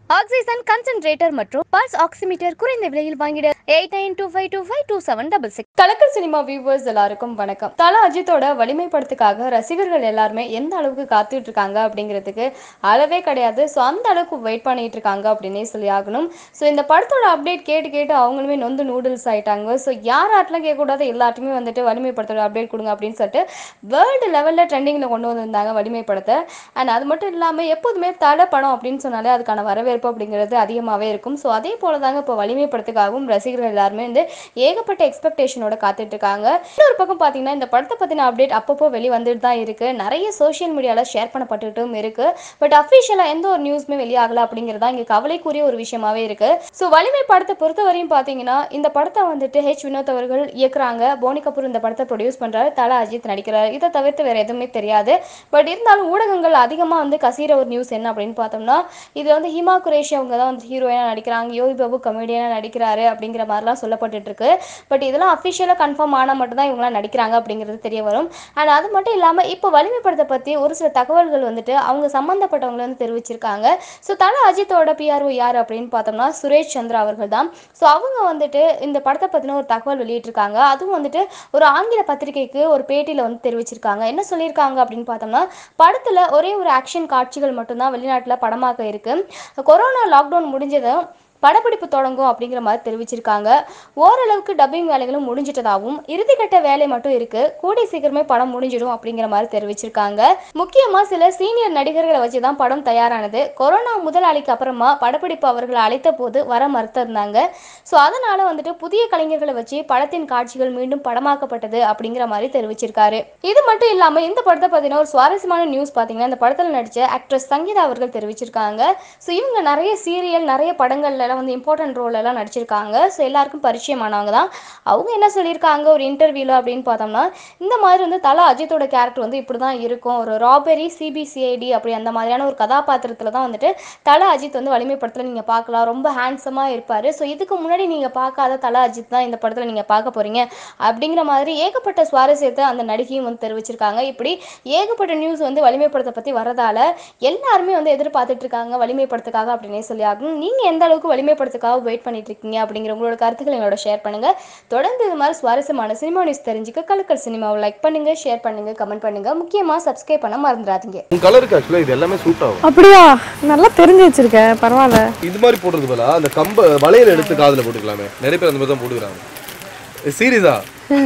Oxygen கன்சென்ட்ரேட்டர் மற்றும் pulse oximeter குறைந்த விலையில் வாங்கிட eight nine two five two five two seven double six Kalakkal Cinema viewers எல்லாருக்கும் வணக்கம் தல அஜித்தோட வலிமை படத்துக்காக ரசிகர்கள் எல்லாருமே எந்த அளவுக்கு காத்துட்டு இருக்காங்க அப்படிங்கிறதுக்கு அளவே கிடையாது ஸோ அந்த அளவுக்கு வெயிட் பண்ணிட்டு இருக்காங்க அப்படின்னே சொல்லி ஆகணும் ஸோ இந்த படத்தோட அப்டேட் கேட்டு கேட்டு அவங்களுமே நொந்து நூடுல்ஸ் ஆயிட்டாங்க ஸோ யார் ஆட்டெலாம் கேட்கக்கூடாது எல்லாத்துமே வந்துட்டு வலிமை படத்தோட அப்டேட் கொடுங்க அப்படின்னு சொல்லிட்டு வேர்ல்டு லெவலில் ட்ரெண்டிங்கில் கொண்டு வந்திருந்தாங்க வலிமை படத்தை அண்ட் அது மட்டும் இல்லாமல் எப்போதுமே தலை படம் அப்படின்னு சொன்னாலே அதுக்கான வரவேற்பு அப்படிங்கிறது அதிகமாகவே இருக்கும் ஸோ அதே போல தாங்க இப்போ வலிமை படத்துக்காகவும் ரசிகர்கள் எல்லாருமே வந்து ஏகப்பட்ட எக்ஸ்பெக்டேஷனோட காத்துட்டு இருக்காங்க இன்னொரு பக்கம் பார்த்தீங்கன்னா இந்த படத்தை பற்றின அப்டேட் அப்பப்போ வெளி வந்துட்டு தான் இருக்கு நிறைய சோஷியல் மீடியாவில் ஷேர் பண்ணப்பட்டுட்டும் இருக்கு பட் அஃபிஷியலாக எந்த ஒரு நியூஸுமே வெளியாகல அப்படிங்கிறதா இங்கே கவலைக்குரிய ஒரு விஷயமாவே இருக்கு ஸோ வலிமை படத்தை பொறுத்தவரையும் பார்த்தீங்கன்னா இந்த படத்தை வந்துட்டு ஹெச் வினோத் அவர்கள் இயக்குறாங்க போனி கபூர் இந்த படத்தை ப்ரொடியூஸ் பண்றாரு தல அஜித் நடிக்கிறார் இதை தவிர்த்து வேற எதுவுமே தெரியாது பட் இருந்தாலும் ஊடகங்கள் அதிகமாக வந்து கசீர ஒரு நியூஸ் என்ன அப்படின்னு பார்த்தோம்னா இது வந்து ஹிமா குரேஷி அவங்க தான் வந்து ஹீரோயினாக நடிக்கிறாங்க யோகி பாபு கமெடியனாக நடிக்கிறாரு அப்படிங்கிற மாதிரிலாம் சொல்லப்பட்டுட்டு இருக்கு பட் இதெல்லாம் அஃபிஷியலாக கன்ஃபார்ம் ஆனால் மட்டும்தான் இவங்களாம் நடிக்கிறாங்க அப்படிங்கிறது தெரிய வரும் அண்ட் அது மட்டும் இல்லாமல் இப்போ வலிமை படத்தை பற்றி ஒரு சில தகவல்கள் வந்துட்டு அவங்க சம்மந்தப்பட்டவங்க வந்து தெரிவிச்சிருக்காங்க ஸோ தல அஜித்தோட பிஆர்ஓ யார் அப்படின்னு பார்த்தோம்னா சுரேஷ் சந்திரா அவர்கள் தான் ஸோ அவங்க வந்துட்டு இந்த படத்தை பற்றின ஒரு தகவல் வெளியிட்டிருக்காங்க அதுவும் வந்துட்டு ஒரு ஆங்கில பத்திரிகைக்கு ஒரு பேட்டியில் வந்து தெரிவிச்சிருக்காங்க என்ன சொல்லியிருக்காங்க அப்படின்னு பார்த்தோம்னா படத்தில் ஒரே ஒரு ஆக்ஷன் காட்சிகள் மட்டும்தான் வெளிநாட்டில் படமாக்க இருக்கு கொரோனா லாக்டவுன் முடிஞ்சதும் படப்பிடிப்பு தொடங்கும் அப்படிங்கிற மாதிரி தெரிவிச்சிருக்காங்க ஓரளவுக்கு டப்பிங் வேலைகளும் முடிஞ்சிட்டதாகவும் இறுதிக்கட்ட வேலை மட்டும் இருக்கு கூடிய சீக்கிரமே படம் முடிஞ்சிடும் அப்படிங்கிற மாதிரி தெரிவிச்சிருக்காங்க முக்கியமா சில சீனியர் நடிகர்களை வச்சு தான் படம் தயாரானது கொரோனா முதலாளிக்கு அப்புறமா படப்பிடிப்பு அவர்களை அழைத்த போது வர மறுத்திருந்தாங்க ஸோ அதனால வந்துட்டு புதிய கலைஞர்களை வச்சு படத்தின் காட்சிகள் மீண்டும் படமாக்கப்பட்டது அப்படிங்கிற மாதிரி தெரிவிச்சிருக்காரு இது மட்டும் இல்லாம இந்த படத்தை பத்தின ஒரு சுவாரஸ்யமான நியூஸ் பாத்தீங்கன்னா இந்த படத்தில் நடிச்ச ஆக்ட்ரஸ் சங்கீதா அவர்கள் தெரிவிச்சிருக்காங்க ஸோ இவங்க நிறைய சீரியல் நிறைய படங்கள்ல எல்லாம் வந்து இம்பார்ட்டன்ட் ரோல் எல்லாம் நடிச்சிருக்காங்க ஸோ எல்லாருக்கும் பரிச்சயமானவங்க தான் அவங்க என்ன சொல்லியிருக்காங்க ஒரு இன்டர்வியூல அப்படின்னு பார்த்தோம்னா இந்த மாதிரி வந்து தலா அஜித்தோட கேரக்டர் வந்து இப்படி தான் இருக்கும் ஒரு ராபரி சிபிசிஐடி அப்படி அந்த மாதிரியான ஒரு கதாபாத்திரத்தில் தான் வந்துட்டு தலா அஜித் வந்து வலிமை படத்தில் நீங்கள் பார்க்கலாம் ரொம்ப ஹேண்ட்ஸமாக இருப்பார் ஸோ இதுக்கு முன்னாடி நீங்கள் பார்க்காத தலா அஜித் தான் இந்த படத்தில் நீங்கள் பார்க்க போகிறீங்க அப்படிங்கிற மாதிரி ஏகப்பட்ட சுவாரஸ்யத்தை அந்த நடிகையும் வந்து தெரிவிச்சிருக்காங்க இப்படி ஏகப்பட்ட நியூஸ் வந்து வலிமை படத்தை பற்றி வரதால எல்லாருமே வந்து எதிர்பார்த்துட்டு இருக்காங்க வலிமை படத்துக்காக அப்படின்னே சொல்லி ஆகும் நீங்கள் எந்த அளவுக்கு வலிமை படத்துக்காக வெயிட் பண்ணிட்டு இருக்கீங்க அப்படிங்கிற உங்களோட கருத்துக்களை எங்களோட ஷேர் பண்ணுங்க தொடர்ந்து இது மாதிரி சுவாரஸ்யமான சினிமா நியூஸ் தெரிஞ்சுக்க கலக்கல் சினிமாவை லைக் பண்ணுங்க ஷேர் பண்ணுங்க கமெண்ட் பண்ணுங்க முக்கியமாக சப்ஸ்கிரைப் பண்ண மறந்துடாதீங்க உன் கலருக்கு ஆக்சுவலா இது எல்லாமே சூட் ஆகும் அப்படியா நல்லா தெரிஞ்சு வச்சிருக்க பரவாயில்ல இது மாதிரி போடுறது பதிலா அந்த கம்ப வளையல் எடுத்து காதுல போட்டுக்கலாமே நிறைய பேர் அந்த மாதிரி தான் போட்டுக்கிறாங்க சீரியஸா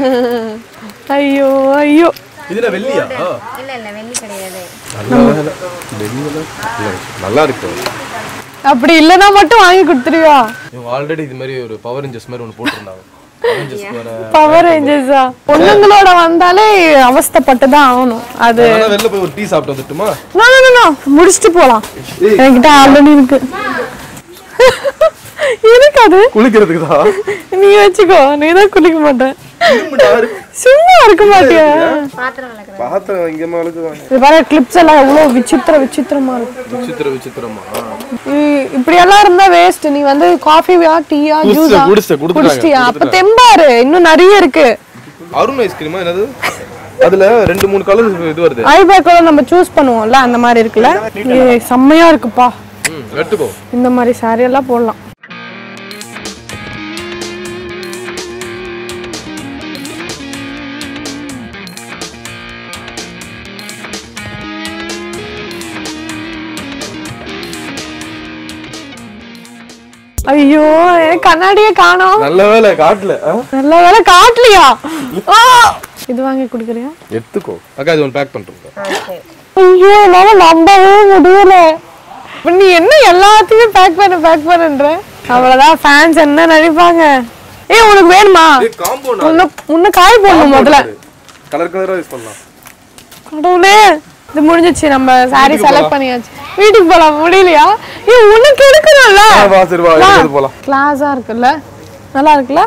ஐயோ ஐயோ இதுல வெள்ளியா இல்ல இல்ல வெள்ளி கிடையாது நல்ல வேலை. வெள்ளியில இல்ல, நல்லா இருக்கு அப்படி இல்லைன்னா மட்டும் வாங்கி கொடுத்துருவியா இவங்க ஆல்ரெடி இது மாதிரி ஒரு பவர் இன்ஜஸ் மாதிரி ஒன்று போட்டிருந்தாங்க Power Rangers வர பவர் ரேஞ்சர்ஸா பொண்ணுங்களோட வந்தாலே அவஸ்தைப்பட்டு தான் ஆகணும் அது அதனால வெளில போய் ஒரு டீ சாப்பிட்டு வந்துட்டுமா நோ நோ நோ முடிச்சுட்டு போலாம் என்கிட்ட ஆல்ரெடி இருக்கு எனக்கு அது குளிக்கிறதுக்கு தான் நீ வச்சுக்கோ நீ தான் குளிக்க மாட்டேன் சும்மா இருக்க மாட்டியா பாத்திரம் விளக்குறது பாத்திரம் இங்க வளர்க்குவாங்க இது பாரு கிளிப்ஸ் எல்லாம் எவ்வளவு விசித்திர விசித்திரமா இருக்கு விசித்திர விசித்திரமா இ- இப்படி எல்லாம் இருந்தா வேஸ்ட் நீ வந்து காஃபியா டீயா குடிச்சிட்டேன், ஜூஸா குடிச்சிட்டேன், கொடுத்துட்டாங்க, குடிச்சிட்டியா அப்ப கொடுத்துட்டாங்க. தெம்பாரு இன்னும் நிறைய இருக்கு அருண் ஐஸ்கிரீமா என்னது அதுல ரெண்டு மூணு கலர் இது வருது ஐபேக்கோட நம்ம சூஸ் பண்ணுவோம்ல அந்த மாதிரி இருக்குல்ல ஏய், செம்மையா இருக்குப்பா ம் எடுத்துக்கோ இந்த மாதிரி saree எல்லாம் போடலாம் ஐயோ என் கண்ணாடியே காணோம் நல்ல வேலை காட்டல ஆ? நல்ல வேலை காட்டலையா ஆ! இது வாங்கி குடுக்குறியா எடுத்துக்கோ அக்கா இது ஒன்று பேக் பண்ணிட்டு ஐயோ என்னால நம்பவே முடியல இப்ப நீ என்ன எல்லாத்தையுமே பேக் பண்ண பேக் பண்ணுன்ற அவ்வளவுதான் ஃபேன்ஸ் என்ன நினைப்பாங்க ஏய் உனக்கு வேணுமா காம்பவுண்ட் உன்ன உன்ன காய் போடணும் முதல்ல கலர் கலரா யூஸ் பண்ணலாம் கடவுளே இது முடிஞ்சிச்சு நம்ம சாரி செலக்ட் பண்ணியாச்சு வீட்டுக்கு போலாம் முடியலையா ஏய் உனக்கு எடுக்கணும்ல ஆ, வா சரி வா எடுக்கிறது போலாம் கிளாஸா இருக்குல்ல நல்லா இருக்குல்ல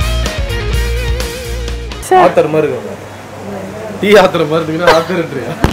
ஆத்தர் மாதிரி இருக்கு டீ ஆத்துற மாதிரி இருக்குன்னா ஆத்தர்ன்றியா